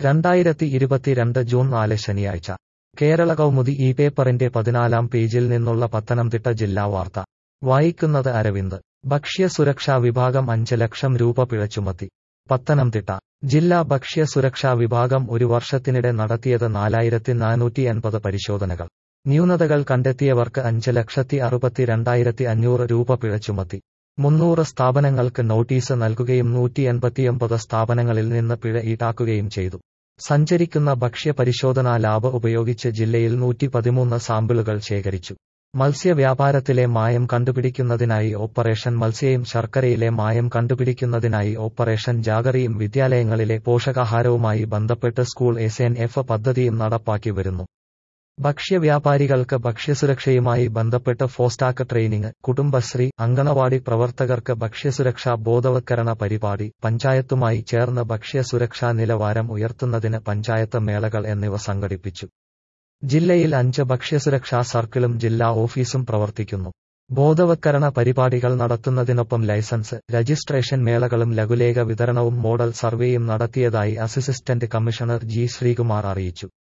രണ്ടായിരത്തി ഇരുപത്തിരണ്ട് ജൂൺ നാല് ശനിയാഴ്ച കേരള കൗമുദി ഈ പേപ്പറിന്റെ പതിനാലാം പേജിൽ നിന്നുള്ള പത്തനംതിട്ട ജില്ലാ വാർത്ത വായിക്കുന്നത് അരവിന്ദ് ഭക്ഷ്യ സുരക്ഷാ വിഭാഗം അഞ്ച് ലക്ഷം രൂപ പിഴ ചുമത്തി പത്തനംതിട്ട ജില്ലാ ഭക്ഷ്യ സുരക്ഷാ വിഭാഗം ഒരു വർഷത്തിനിടെ നടത്തിയത് നാലായിരത്തി നാനൂറ്റി എൺപത് പരിശോധനകൾ ന്യൂനതകൾ കണ്ടെത്തിയവർക്ക് അഞ്ച് ലക്ഷത്തി അറുപത്തിരണ്ടായിരത്തി അഞ്ഞൂറ് രൂപ പിഴ ചുമത്തി മുന്നൂറ് സ്ഥാപനങ്ങൾക്ക് നോട്ടീസ് നൽകുകയും നൂറ്റി എൺപത്തിയൊമ്പത് സ്ഥാപനങ്ങളിൽ നിന്ന് പിഴ ഈടാക്കുകയും ചെയ്തു സഞ്ചരിക്കുന്ന ഭക്ഷ്യ പരിശോധനാ ലാബ് ഉപയോഗിച്ച് ജില്ലയിൽ നൂറ്റി പതിമൂന്ന് സാമ്പിളുകൾ ശേഖരിച്ചു മത്സ്യവ്യാപാരത്തിലെ മായം കണ്ടുപിടിക്കുന്നതിനായി ഓപ്പറേഷൻ മത്സ്യയും ശർക്കരയിലെ മായം കണ്ടുപിടിക്കുന്നതിനായി ഓപ്പറേഷൻ ജാഗറിയും വിദ്യാലയങ്ങളിലെ പോഷകാഹാരവുമായി ബന്ധപ്പെട്ട് സ്കൂൾ എസ് എൻ എഫ് പദ്ധതിയും നടപ്പാക്കി വരുന്നു ഭക്ഷ്യവ്യാപാരികൾക്ക് ഭക്ഷ്യസുരക്ഷയുമായി ബന്ധപ്പെട്ട് ഫോസ്റ്റാക്ക് ട്രെയിനിങ് കുടുംബശ്രീ അങ്കണവാടി പ്രവർത്തകർക്ക് ഭക്ഷ്യസുരക്ഷാ ബോധവത്കരണ പരിപാടി പഞ്ചായത്തുമായി ചേർന്ന് ഭക്ഷ്യസുരക്ഷാ നിലവാരം ഉയർത്തുന്നതിന് പഞ്ചായത്ത് മേളകൾ എന്നിവ സംഘടിപ്പിച്ചു ജില്ലയിൽ അഞ്ച് ഭക്ഷ്യസുരക്ഷാ സർക്കിളും ജില്ലാ ഓഫീസും പ്രവർത്തിക്കുന്നു ബോധവത്കരണ പരിപാടികൾ നടത്തുന്നതിനൊപ്പം ലൈസൻസ് രജിസ്ട്രേഷൻ മേളകളും ലഘുലേഖ വിതരണവും മോഡൽ സർവേയും നടത്തിയതായി അസിസ്റ്റന്റ് കമ്മീഷണർ ജി ശ്രീകുമാർ അറിയിച്ചു